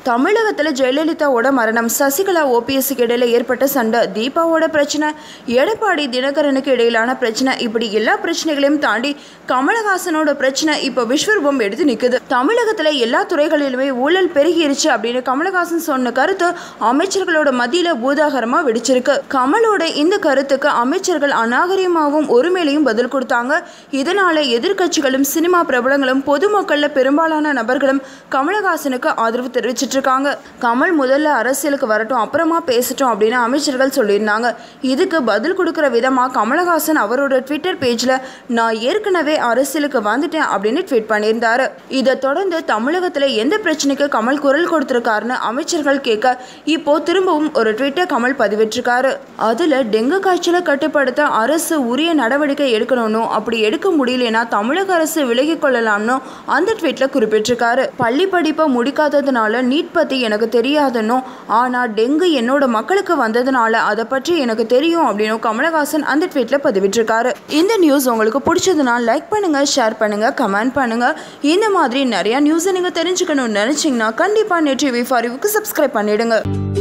தமிழகத்தில் ஜெயலலிதாவோட மரணம் சசிகலா ஓபிஎஸ்க்கு இடையில ஏற்பட்ட சண்டை தீபாவோட பிரச்சனை எடப்பாடி தினகரனுக்கு இடையிலான பிரச்சனை இப்படி எல்லா பிரச்சனைகளையும் தாண்டி கமலஹாசனோட பிரச்சனை இப்போ விஸ்வரூபம் எடுத்து நிற்குது தமிழகத்தில் எல்லா துறைகளிலுமே ஊழல் பெருகிருச்சு அப்படின்னு கமலஹாசன் சொன்ன கருத்து அமைச்சர்களோட மத்தியில் பூதாகரமாக வெடிச்சிருக்கு கமலோட இந்த கருத்துக்கு அமைச்சர்கள் அநாகரிகமாகவும் ஒருமையிலையும் பதில் கொடுத்தாங்க இதனால எதிர்க்கட்சிகளும் சினிமா பிரபலங்களும் பொதுமக்களில் பெரும்பாலான நபர்களும் கமலஹாசனுக்கு ஆதரவு தெரிவிச்சிட்டு இருக்காங்க கமல் முதல்ல அரசியலுக்கு வரட்டும் அப்புறமா பேசட்டும் அப்படின்னு அமைச்சர்கள் சொல்லியிருந்தாங்க இதுக்கு பதில் கொடுக்குற விதமாக கமலஹாசன் அவரோட ட்விட்டர் பேஜில் நான் ஏற்கனவே அரசியலுக்கு வந்துட்டேன் அப்படின்னு ட்வீட் பண்ணியிருந்தாரு இதை தொடர்ந்து தமிழகத்தில் எந்த பிரச்சனைக்கு கமல் குரல் கொடுத்திருக்காருன்னு அமைச்சர்கள் கேட்க இப்போ திரும்பவும் ஒரு ட்விட்டர் கமல் பதிவிட்டிருக்காரு அதில் டெங்கு காய்ச்சலை கட்டுப்படுத்த அரசு உரிய நடவடிக்கை எடுக்கணும்னு அப்படி எடுக்க முடியலனா தமிழக அரசு விலகிக் கொள்ளலாம்னு அந்த ட்வீட்ல குறிப்பிட்டிருக்காரு பள்ளி படிப்பை முடிக்காததுனால நீட் பற்றி எனக்கு தெரியாதுன்னும் ஆனால் டெங்கு என்னோட மக்களுக்கு வந்ததுனால அதை பற்றி எனக்கு தெரியும் அப்படின்னு கமலஹாசன் அந்த ட்வீட்டில் பதிவிட்டிருக்காரு இந்த நியூஸ் உங்களுக்கு பிடிச்சதுன்னா லைக் பண்ணுங்கள் ஷேர் பண்ணுங்கள் கமெண்ட் பண்ணுங்கள் இந்த மாதிரி நிறையா நியூஸை நீங்கள் தெரிஞ்சுக்கணும்னு நினச்சிங்கன்னா கண்டிப்பாக நெட் டிவி ஃபாரிவுக்கு சப்ஸ்கிரைப் பண்ணிடுங்க